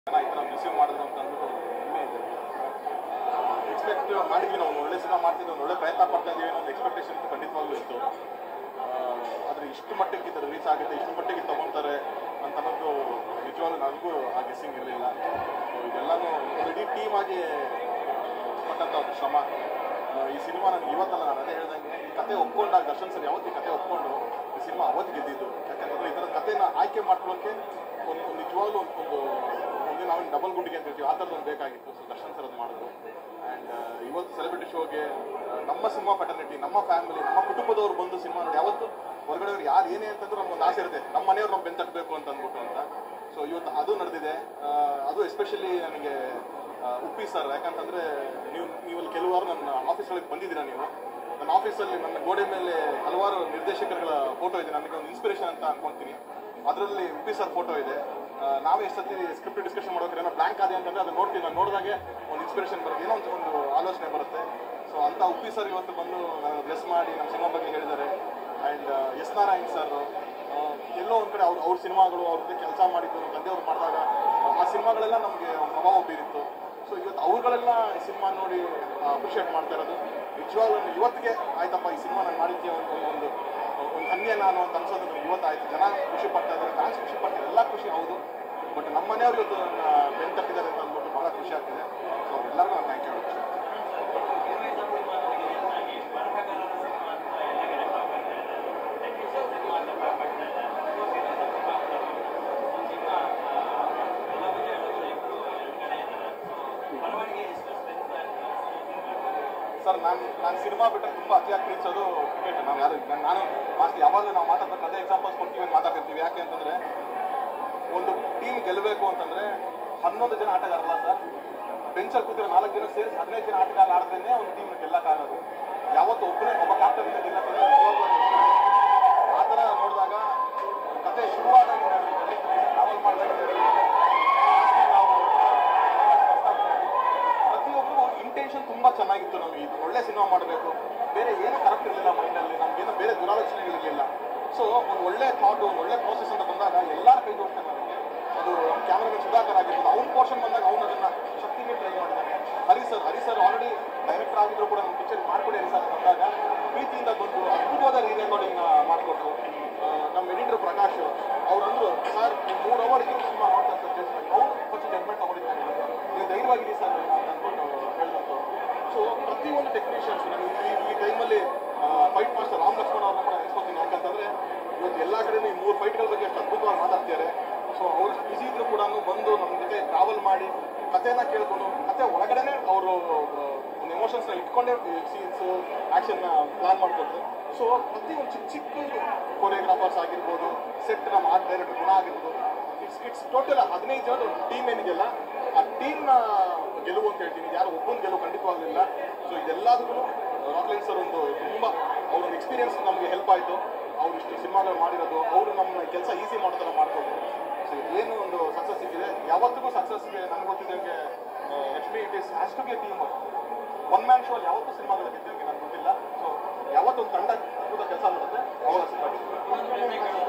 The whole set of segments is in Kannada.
ಜನ ಈ ಥರ ರಿಸೀವ್ ಮಾಡಿದ್ರು ಅಂತ ಅಂದ್ಬಿಟ್ಟು ಹೆಮ್ಮೆ ಇದೆ ಎಕ್ಸ್ಪೆಕ್ಟ್ ಮಾಡಿದ್ವಿ ನಾವು ಒಂದು ಒಳ್ಳೆ ಸಿನಿಮಾ ಮಾಡ್ತಿದ್ವಿ ಒಂದು ಒಳ್ಳೆ ಪ್ರಯತ್ನ ಪಡ್ತಾ ಇದೀವಿ ಅನ್ನೋ ಖಂಡಿತವಾಗ್ಲೂ ಖಂಡಿತವಾಗ್ಲೂ ಇತ್ತು ಆ, ಆದ್ರೆ ಇಷ್ಟು ಮಟ್ಟಕ್ಕೆ ಇದು ರಿಲೀಸ್ ಆಗುತ್ತೆ ಇಷ್ಟು ಮಟ್ಟಿಗೆ ತಗೊಳ್ತಾರೆ ಅಂತ ಅನ್ನೋದು ನಿಜವಾಗ್ಲೂ ನನಗೂ ಆ ಗೆಸ್ಸಿಂಗ್ ಇರಲಿಲ್ಲ ಸೊ ಇದೆಲ್ಲನೂ ಒಂದು ಇಡೀ ಟೀಮ್ ಆಗಿ ಪಟ್ಟಂತ ಒಂದು ಶ್ರಮ ಆ, ಈ ಸಿನಿಮಾ ನನಗೆ ಇವತ್ತಲ್ಲ ನಾನು ಅದೇ ಹೇಳ್ದಂಗೆ ಈ ಕತೆ ಒಪ್ಕೊಂಡಾಗ ದರ್ಶನ್ ಸರ್ ಯಾವತ್ತು ಈ ಕತೆ ಒಪ್ಕೊಂಡು ಈ ಸಿನಿಮಾ ಅವತ್ತು ಗೆದ್ದಿದ್ದು ಯಾಕಂತಂದ್ರೆ ಈ ಥರ ಕತೆನ ಆಯ್ಕೆ ಮಾಡ್ಕೊಳ್ಳೋಕೆ ಒಂದು ಒಂದು ನಿಜವಾಗ್ಲೂ ಒಂದು ಒಂದು ಒಂದು ನಾವು ಡಬಲ್ ಗುಂಡಿಗೆ ಅಂತ ಹೇಳ್ತೀವಿ ಆ ಥರದ್ದು ಒಂದು ಬೇಕಾಗಿತ್ತು ಸೊ ದರ್ಶನ್ ಸರ್ ಅದು ಮಾಡಿದ್ರು ಆ್ಯಂಡ್ ಇವತ್ತು ಸೆಲೆಬ್ರಿಟಿ ಶೋಗೆ ನಮ್ಮ ಸಿನಿಮಾ ಫೆಟರ್ನಿಟಿ ನಮ್ಮ ಫ್ಯಾಮಿಲಿ ನಮ್ಮ ಕುಟುಂಬದವ್ರು ಬಂದು ಸಿನಿಮಾ ನೋಡಿ ಯಾವತ್ತು ಹೊರಗಡೆ ಯಾರು ಏನೇ ಅಂತಂದ್ರೆ ನಮ್ಗೊಂದು ಆಸೆ ಇರುತ್ತೆ ನಮ್ಮ ಮನೆಯವ್ರು ನಾವು ಬೆಂತಟ್ಟಬೇಕು ಅಂತ ಅಂದ್ಬಿಟ್ಟು ಅಂತ ಸೊ ಇವತ್ತು ಅದು ನಡೆದಿದೆ ಆ, ಅದು ಎಸ್ಪೆಷಲಿ ನನಗೆ ಆ, ಉಪ್ಪಿ ಸರ್ ಯಾಕಂತಂದ್ರೆ ನೀವು ನೀವಲ್ಲಿ ಕೆಲವಾರು ನನ್ನ ಆಫೀಸ್ ಒಳಗೆ ಬಂದಿದ್ದೀರಾ ನೀವು ನನ್ನ ಆಫೀಸಲ್ಲಿ ನನ್ನ ಗೋಡೆ ಮೇಲೆ ಹಲವಾರು ನಿರ್ದೇಶಕರುಗಳ ಫೋಟೋ ಇದೆ ನನಗೆ ಒಂದು ಇನ್ಸ್ಪಿರೇಷನ್ ಅಂತ ಅನ್ಕೊಂತೀನಿ ಅದರಲ್ಲಿ ಉಪ್ಪಿ ಸರ್ ಫೋಟೋ ಇದೆ ಆ, ನಾವೇ ಎಷ್ಟು ಸತಿ ಸ್ಕ್ರಿಪ್ಟ್ ಡಿಸ್ಕಷನ್ ಮಾಡೋಕೆ ಏನೋ ಬ್ಲಾಂಕ್ ಆದೆ ಅಂತಂದ್ರೆ ಅದನ್ನ ನೋಡ್ತೀನಿ ನಾನು ನೋಡಿದಾಗೆ ಒಂದು ಇನ್ಸ್ಪಿರೇಷನ್ ಬರುತ್ತೆ ಏನೋ ಒಂದು ಒಂದು ಆಲೋಚನೆ ಬರುತ್ತೆ ಸೊ ಅಂತ ಉಪ್ಪಿ ಸರ್ ಇವತ್ತು ಬಂದು ನಾನು ಬ್ಲೆಸ್ ಮಾಡಿ ನಮ್ಮ ಸಿನಿಮಾ ಬಗ್ಗೆ ಹೇಳಿದ್ದಾರೆ ಆ್ಯಂಡ್ ಎಸ್ ನಾರಾಯಣ್ ಸರ್ ಎಲ್ಲೋ ಒಂದು ಕಡೆ ಅವ್ರು ಅವ್ರ ಸಿನಿಮಾಗಳು ಅವ್ರ ಜೊತೆ ಕೆಲಸ ಮಾಡಿದ್ದು ನಮ್ಮ ತಂದೆಯವ್ರು ಮಾಡಿದಾಗ ಆ ಸಿನಿಮಾಗಳೆಲ್ಲ ನಮಗೆ ಪ್ರಭಾವ ಬೀರಿತ್ತು ಸೊ ಇವತ್ತು ಅವ್ರುಗಳೆಲ್ಲ ಈ ಸಿನಿಮಾ ನೋಡಿ ಅಪ್ರಿಷಿಯೇಟ್ ಮಾಡ್ತಾ ಇರೋದು ನಿಜವಾಗ್ಲೂ ಇವತ್ತಿಗೆ ಆಯ್ತಪ್ಪ ಈ ಸಿನಿಮಾ ನಾನು ಮಾಡಿದ್ದೆ ಒಂದು ಒಂದು ಒಂದು ಧನ್ಯ ನಾನು ಅಂತ ಅನ್ಸೋದು ನನಗೆ ಇವತ್ತು ಆಯ್ತು ಜನ ಖುಷಿ ಪಡ್ತಾ ಇದ್ದಾರೆ ಫ್ಯಾನ್ಸ್ ಖುಷಿ ಪಡ್ತಾರೆ ಎಲ್ಲ ಖುಷಿ ಹೌದು ಬಟ್ ನಮ್ಮ ಮನೆಯವ್ರು ಇವತ್ತು ನನ್ನ ಬೆನ್ ತಟ್ಟಿದ್ದಾರೆ ಅಂತ ಅಂದ್ಬಿಟ್ಟು ಭಾಳ ಖುಷಿ ಆಗ್ತಿದೆ ಸೊ ಅವ್ರೆಲ್ಲರಿಗೂ ನಾನು ಥ್ಯಾಂಕ್ ಯು ಸರ್ ನಾನು ನಾನು ಸಿನಿಮಾ ಬಿಟ್ಟರೆ ತುಂಬ ಅತಿಯಾಗಿ ಪ್ರೀತಿಸೋದು ಕ್ರಿಕೆಟ್ ನಾವು ಯಾರು ನಾನು ನಾನು ಮಾಸ್ತಿ ಯಾವಾಗಲೂ ನಾವು ಮಾತಾಡ್ಬೇಕು ಅದೇ ಎಕ್ಸಾಂಪಲ್ಸ್ ಕೊಡ್ತೀವಿ ಅಂತ ಮಾತಾಡ್ತಿರ್ತೀವಿ ಯಾಕೆ ಅಂತಂದರೆ ಒಂದು ಟೀಮ್ ಗೆಲ್ಲಬೇಕು ಅಂತಂದರೆ ಹನ್ನೊಂದು ಜನ ಆಟಗಾರಲ್ಲ ಸರ್ ಬೆಂಚಲ್ಲಿ ಕೂತಿರೋ ನಾಲ್ಕು ಜನ ಸೇರಿಸಿ ಹದಿನೈದು ಜನ ಆಟಗಾರ ಆಡಿದ್ರೆ ಒಂದು ಟೀಮ್ ಗೆಲ್ಲಕ್ಕಾಗೋದು ಯಾವತ್ತು ಒಬ್ಬನೇ ಒಬ್ಬ ಕ್ಯಾಪ್ಟನ್ ಇಂದ ಗೆಲ್ಲಕ್ಕಂದ್ರೆ ನಿಜವಾಗ್ಲೂ ಆ ಥರ ನೋಡಿದಾಗ ಕತೆ ಶುರುವಾದಾಗ ಟ್ರಾವೆಲ್ ಮಾಡಿದಾಗ ನಾವು ಪ್ರತಿಯೊಬ್ಬರು ಇಂಟೆನ್ಷನ್ ತುಂಬಾ ಚೆನ್ನಾಗಿತ್ತು ನಮಗೆ ಇದು ಒಳ್ಳೆ ಸಿನಿಮಾ ಮಾಡಬೇಕು ಬೇರೆ ಏನೂ ಕರೆಕ್ಟ್ ಇರಲಿಲ್ಲ ಮೈಂಡಲ್ಲಿ ನಮ್ಗೇನೋ ಬೇರೆ ದುರಾಲೋಚನೆಗಳಿರಲಿಲ್ಲ ಸೊ ಒಂದು ಒಳ್ಳೆ ಥಾಟ್ ಒಂದು ಒಳ್ಳೆ ಪ್ರೋಸೆಸ್ ಅಂತ ಬಂದಾಗ ಎಲ್ಲರ ಕೈ ಜೋಡಿಸ್ತಾನೆ ನನಗೆ ಅದು ಕ್ಯಾಮ್ರಾಮನ್ ಸುಧಾಕರ್ ಆಗಿರ್ಬೋದು ಅವ್ನ ಪೋರ್ಷನ್ ಬಂದಾಗ ಅವ್ನು ಅದನ್ನ ಶಕ್ತಿಗೆ ಟ್ರೈ ಮಾಡಿದ್ದಾನೆ Hari sir Hari sir already director ಆಗಿದ್ರು ಕೂಡ ನಮ್ಮ ಪಿಕ್ಚರ್ ಮಾಡ್ಕೊಡಿ ಹರಿ ಸರ್ ಬಂದಾಗ ಪ್ರೀತಿಯಿಂದ ಬಂದು ಅದ್ಭುತವಾದ ರೀ ರೆಕಾರ್ಡಿಂಗ್ ಮಾಡಿಕೊಟ್ರು ಆ, ನಮ್ಮ ಎಡಿಟರ್ ಪ್ರಕಾಶ್ ಅವ್ರು ಅಂದ್ರು ಸರ್ ಮೂರು ಅವರ್ ಇದು ಸಿನಿಮಾ ನೋಡ್ತಾ ಜಡ್ಜ್ಮೆಂಟ್ ಅವ್ರು ಫಸ್ಟ್ ಜಡ್ಜ್ಮೆಂಟ್ ತಗೊಂಡಿದ್ದಾರೆ ನೀವು ಧೈರ್ಯವಾಗಿರಿ ಸರ್ ಅಂತ ಅಂದ್ಬಿಟ್ಟು ಹೇಳಿದಂಥವ್ರು ಸೊ ಪ್ರತಿಯೊಂದು ಟೆಕ್ನಿಷಿಯನ್ಸ್ ನಾನು ಈ ಈ ಟೈಮಲ್ಲಿ ಫೈಟ್ ಮಾಸ್ಟರ್ ರಾಮ್ ಲಕ್ಷ್ಮಣ್ ಅವ್ರನ್ನ ಕೂಡ ನೆನೆಸ್ಕೊತೀನಿ ಯಾಕಂತಂದ್ರೆ ಇವತ್ತು ಎಲ್ಲ ಕಡೆ ಈ ಮೂರು ಫೈಟ್ಗಳ ಬಗ್ಗೆ ಅಷ್ಟು ಅದ್ಭುತವಾಗಿ ಮಾತಾಡ್ತಿದ್ದಾರೆ ಸೊ ಅವ್ರು ಬಿಸಿ ಇದ್ರು ಕೂಡ ಬಂದು ನಮ್ಮ ಜೊತೆ ಟ್ರಾವೆಲ್ ಮಾಡಿ ಕಥೆನ ಕೇಳ್ಕೊಂಡು ಕತೆ ಒಳಗಡೆನೆ ಅವರು ಒಂದು ಎಮೋಷನ್ಸ್ನ ಇಟ್ಕೊಂಡೇ ಸೀನ್ಸು ಆ್ಯಕ್ಷನ್ನ ಪ್ಲಾನ್ ಮಾಡ್ಕೊಡ್ತಾರೆ ಸೊ ಪ್ರತಿಯೊಂದು ಚಿಕ್ಕ ಚಿಕ್ಕ ಕೊರಿಯೋಗ್ರಾಫರ್ಸ್ ಆಗಿರ್ಬೋದು ಸೆಟ್ ನಮ್ಮ ಆರ್ಟ್ ಡೈರೆಕ್ಟರ್ ಗುಣ ಆಗಿರ್ಬೋದು ಇಟ್ಸ್ ಇಟ್ಸ್ ಟೋಟಲ್ ಹದಿನೈದು ಜನದ ಟೀಮ್ ಏನಿದೆಯಲ್ಲ ಆ ಟೀಮ್ನ ಗೆಲುವು ಅಂತ ಹೇಳ್ತೀನಿ ಯಾರು ಒಬ್ಬನ ಗೆಲುವು ಖಂಡಿತವಾಗಲಿಲ್ಲ ಸೊ ಇದೆಲ್ಲದಕ್ಕೂ ರಾಕ್ಲೈನ್ ಸರ್ ಒಂದು ತುಂಬ ಅವ್ರ ಒಂದು ಎಕ್ಸ್ಪೀರಿಯನ್ಸ್ ನಮಗೆ ಹೆಲ್ಪ್ ಆಯಿತು ಅವ್ರು ಇಷ್ಟು ಸಿನಿಮಾಗಳು ಮಾಡಿರೋದು ಅವರು ನಮ್ಮ ಕೆಲಸ ಈಸಿ ಮಾಡೋ ಥರ ಮಾಡ್ಕೊಂಡು ಸೊ ಏನು ಒಂದು ಸಕ್ಸಸ್ ಸಿಕ್ಕಿದೆ ಯಾವತ್ತಿಗೂ ಸಕ್ಸಸ್ಗೆ ನನಗೆ ಗೊತ್ತಿದ್ದಂಗೆ Lakshmi it is has to be team work one man show ಯಾವತ್ತೂ ಸಿನಿಮಾಗಳು ಗೆದ್ದಂಗೆ ನನಗೆ ಗೊತ್ತಿಲ್ಲ ಸೊ ಯಾವತ್ತೊಂದು ತಂಡ ಅದ್ಭುತ ಕೆಲಸ ಮಾಡುತ್ತೆ ಅವಾಗ ಸಿನಿಮಾ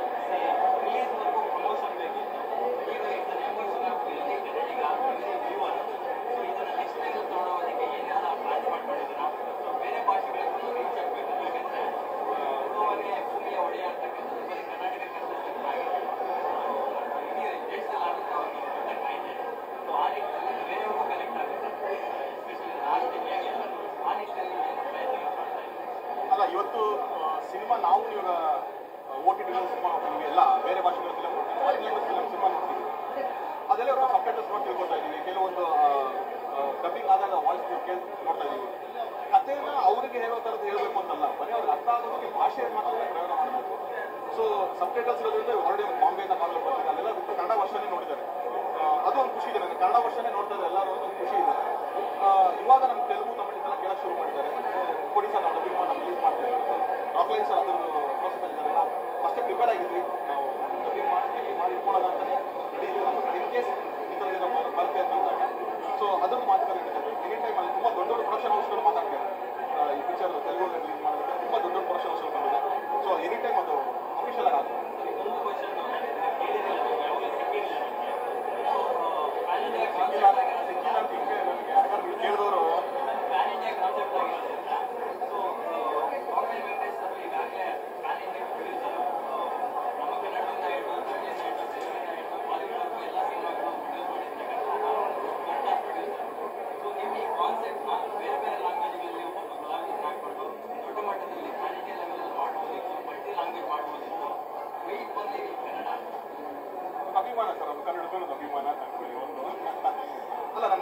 ಅಲ್ಲ ಇವತ್ತು ಸಿನಿಮಾ ನಾವು ಇವಾಗ ಓ ಟಿ ಟಿ ಸಿನಿಮಾ ನೋಡ್ತೀವಿ ಎಲ್ಲ ಬೇರೆ ಭಾಷೆಗಳ ಫಿಲಮ್ ನೋಡ್ತೀವಿ ಫಿಲಮ್ ಸಿನಿಮಾ ನೋಡ್ತೀವಿ ಅದೆಲ್ಲ ಇವಾಗ ಸಬ್ಟೈಟಲ್ಸ್ ನೋಡಿ ತಿಳ್ಕೊತಾ ಇದ್ದೀವಿ ಕೆಲವೊಂದು ಡಬ್ಬಿಂಗ್ ಆದಾಗ ವಾಯ್ಸ್ ಕೇಳಿ ನೋಡ್ತಾ ಇದ್ದೀವಿ ಕಥೆನ ಅವರಿಗೆ ಹೇಳೋ ಥರದ್ದು ಹೇಳಬೇಕು ಅಂತಲ್ಲ ಬರೀ ಅವ್ರಿಗೆ ಅರ್ಥ ಆಗೋದಕ್ಕೆ ಭಾಷೆ ಮಾತ್ರ ಪ್ರಯೋಗ ಮಾಡಬೇಕು ಸೊ ಸಬ್ಟೈಟಲ್ಸ್ ಇರೋದ್ರಿಂದ ಆಲ್ರೆಡಿ ಬಾಂಬೆಯಿಂದ ಕಾಲ್ ಬರ್ತಾರೆ ಅಲ್ಲೆಲ್ಲ ಬಿಟ್ಟು ಕನ್ನಡ ವರ್ಷನೇ ನೋಡಿದ್ದಾರೆ ಆ, ಅದು ಒಂದು ಖುಷಿ ಇದೆ ನನಗೆ ಕನ್ನಡ ವರ್ಷನೇ ನೋಡ್ತಾ ಇದ್ದಾರೆ ಎಲ್ಲರೂ ಒಂದು ಖುಷಿ ಇದೆ ಆ, ಇವಾಗ ನಮ್ಮ ತೆಲುಗು ತಮಿಳು ಇದೆಲ್ಲ ಕೇಳಕ್ಕೆ ಶುರು ಮಾಡಿದ್ದಾರೆ ಒಡಿಶಾ ನಾವು ಡಬ್ಬಿಂಗ್ ಮಾಡಿ ರಿಲೀಸ್ ಮಾಡ್ತಾ ಇದ್ದೀವಿ ರಾಕ್ಲೈನ್ ಸರ್ ಅದನ್ನು ಪ್ರೋಸೆಸ್ ಇದ್ದಾರೆ ನಾವು ಫಸ್ಟ್ ಪ್ರಿಪೇರ್ ಆಗಿದ್ವಿ ನಾವು ಡಬ್ಬಿಂಗ್ ಮಾಡಿ ಮಾಡಿ ಇಟ್ಕೊಳ್ಳೋಣ ಅಂತಲೇ ಇನ್ ಕೇಸ್ ಈ ಥರ ಏನೋ ಬರ್- ಬರುತ್ತೆ ಅಂತಂದಾಗ ಸೊ ಅದನ್ನು ಮಾತುಕತೆ ನಡೀತದೆ ಎನಿ ಟೈಮ್ ಅಲ್ಲಿ ತುಂಬ ದೊಡ್ಡ ದೊಡ್ಡ ಪ್ರೊಡಕ್ಷನ್ ಹೌಸ್ಗಳು ಮಾತಾಡ್ತಾರೆ ಆ, ಈ ಪಿಕ್ಚರ್ ತೆಲುಗು ರಿಲೀಸ್ ಮಾಡೋದಕ್ಕೆ ತುಂಬ ದೊಡ್ಡ ದೊಡ್ಡ ಪ್ರೊಡಕ್ಷನ್ ಹೌಸ್ಗಳು ಬಂದಿದೆ ಸೊ ಎನಿ ಟೈಮ್ ಅದು ಅಫಿಷಿಯಲ್ ಆಗಿ ಆಗುತ್ತೆ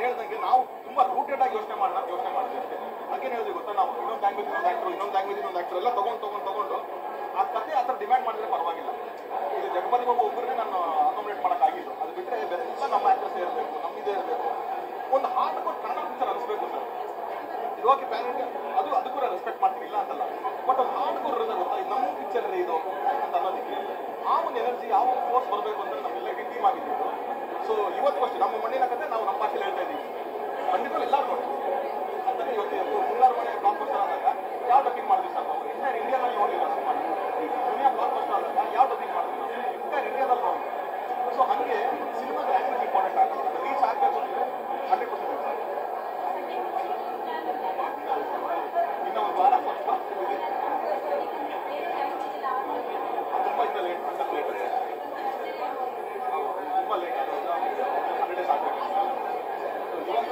ಹೇಳ್ದಂಗೆ ನಾವು ತುಂಬಾ ರೂಟೆಡ್ ಆಗಿ ಯೋಚನೆ ಮಾಡೋಣ ಯೋಚನೆ ಮಾಡಿದ್ವಿ ಅಷ್ಟೇ ಹಾಗೇನು ಹೇಳಿದ್ವಿ ಗೊತ್ತಾ ನಾವು ಇನ್ನೊಂದು ಲ್ಯಾಂಗ್ವೇಜ್ ಇನ್ನೊಂದು ಆಕ್ಟರ್ ಇನ್ನೊಂದು ಲ್ಯಾಂಗ್ವೇಜ್ ಇನ್ನೊಂದು ಆಕ್ಟರ್ ಎಲ್ಲ ತಗೊಂಡು ತಗೊಂಡು ತಗೊಂಡು ಆ ಕತೆ ಆ ಥರ ಡಿಮ್ಯಾಂಡ್ ಮಾಡಿದ್ರೆ ಪರವಾಗಿಲ್ಲ ಈಗ ಜಗಪತಿ ಬಾಬು ಒಬ್ಬರನ್ನೇ ನಾನು ಅಕಾಮಿಡೇಟ್ ಮಾಡೋಕ್ಕಾಗಿದ್ದು ಅದು ಬಿಟ್ಟರೆ ಬೇರೆಲ್ಲ ನಮ್ಮ ಆಕ್ಟರ್ಸ್ ಇರಬೇಕು ನಮ್ಮಿದೇ ಇರಬೇಕು ಒಂದು ಹಾರ್ಡ್ ಕೋರ್ ಕನ್ನಡ ಪಿಕ್ಚರ್ ಅನಿಸ್ಬೇಕು ಸರ್ ಇವಾಗ ಪ್ಯಾನ್ ಇಂಡಿಯಾ ಅದು ಅದು ಕೂಡ ರೆಸ್ಪೆಕ್ಟ್ ಮಾಡ್ತೀನಿ ಇಲ್ಲ ಅಂತಲ್ಲ ಬಟ್ ಒಂದು ಹಾರ್ಡ್ ಕೋರ್ ಇರೋದು ಗೊತ್ತಾ ಇದು ನಮ್ಮ ಪಿಕ್ಚರ್ ಇದು ಅಂತ ಅನ್ನೋದಕ್ಕೆ ಆ ಒಂದು ಎನರ್ಜಿ ಯಾವ ಒಂದು ಫೋರ್ಸ್ ಬರಬೇಕು ಅಂದ್ರೆ ನಮ್ಮೆಲ್ಲರಿಗೆ ಟೀಮ್ ಆಗಿದ್ದು ಸೊ ಇವತ್ತು ಅಷ್ಟೇ ನಮ್ಮ ಮಣ್ಣಿನ ಕತೆ ನಾವು ನಮ್ಮ ಭಾಷೆಯಲ್ಲಿ ಹೇಳ್ತಾ ಇದ್ದೀವಿ ಖಂಡಿತ ಎಲ್ಲರೂ ನೋಡಿ ಅಂದ್ರೆ ಇವತ್ತು ಇವತ್ತು ಮುಂಗಾರು ಮನೆ ಬ್ಲಾಕ್ ಬಸ್ಟರ್ ಆದಾಗ ಯಾವ ಡಬ್ಬಿಂಗ್ ಮಾಡಿದ್ವಿ ಸರ್ ನಾವು ಇಂಟರ್ ಇಂಡಿಯಾದಲ್ಲಿ ನೋಡಿಲ್ಲ ಸಿನಿಮಾ ದುನಿಯಾ ಬ್ಲಾಕ್ ಬಸ್ಟರ್ ಆದಾಗ ಯಾವ ಡಬ್ಬಿಂಗ್ ಮಾಡಿದ್ವಿ ನಾವು ಇಂಟರ್ ಇಂಡಿಯಾದಲ್ಲಿ ನೋಡಿ ಸೊ ಹಾಗೆ ಸಿನಿಮಾ ಲ್ಯಾಂಗ್ವೇಜ್ ಇಂಪಾರ್ಟೆಂಟ್ ಆಗುತ್ತೆ ರೀಚ್ ಆಗಬೇಕು ಅಂದ್ರೆ ಹಂಡ್ರೆಡ್ ಪರ್ಸೆಂಟ್ ಇನ್ನು ಒಂದು ವಾರ ಇದೆ ತುಂಬ ಇಂದ ಲೇಟ್ ಅಂತ ಲೇಟ್ ಇದೆ ತುಂಬ ಲೇಟ್ ಹಂಡ್ರೆಡ್ ಡೇಸ್ ಆಗಬೇಕು ಇವಾಗ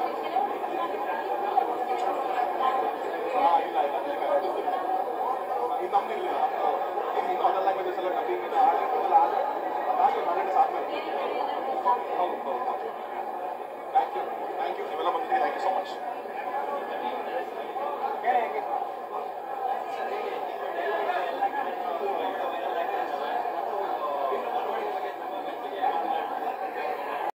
ಹಾ, ಇಲ್ಲ ಇಲ್ಲ ಇದು ನಮ್ದು ಇಲ್ಲ ನಮ್ದು ಇನ್ನೂ ಅದರ್ ಲ್ಯಾಂಗ್ವೇಜಸ್ ಎಲ್ಲ ಡಬ್ಬಿಂಗ್ ಇದೆ ಆದರೆ ಅದಾಗಿ ಹಂಡ್ರೆಡ್ ಡೇಸ್ ಆದ್ಮೇಲೆ ಹೌದು ಹೌದು